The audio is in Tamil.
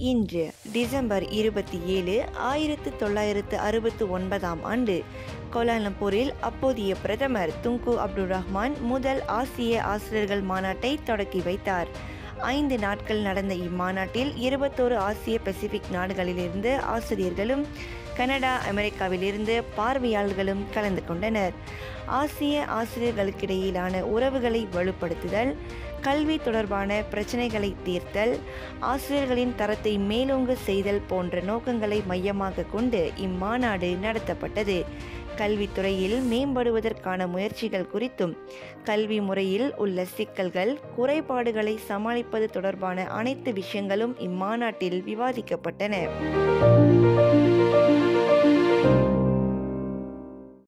இன்று டிசம்பர் இருபத்தி ஏழு ஆயிரத்து தொள்ளாயிரத்து அறுபத்து ஒன்பதாம் ஆண்டு கோலாலம்பூரில் அப்போதைய பிரதமர் துங்கு அப்துல் ரஹ்மான் முதல் ஆசிய ஆசிரியர்கள் மாநாட்டை தொடக்கி வைத்தார் ஐந்து நாட்கள் நடந்த இம்மாநாட்டில் இருபத்தோரு ஆசிய பசிபிக் நாடுகளிலிருந்து ஆசிரியர்களும் கனடா அமெரிக்காவிலிருந்து பார்வையாளர்களும் கலந்து கொண்டனர் ஆசிய ஆசிரியர்களுக்கிடையிலான உறவுகளை வலுப்படுத்துதல் கல்வி தொடர்பான பிரச்சனைகளை தீர்த்தல் ஆசிரியர்களின் தரத்தை மேலோங்க செய்தல் போன்ற நோக்கங்களை மையமாக கொண்டு இம்மாநாடு நடத்தப்பட்டது கல்வித்துறையில் மேம்படுவதற்கான முயற்சிகள் குறித்தும் கல்வி முறையில் உள்ள சிக்கல்கள் குறைபாடுகளை சமாளிப்பது தொடர்பான அனைத்து விஷயங்களும் இம்மாநாட்டில் விவாதிக்கப்பட்டன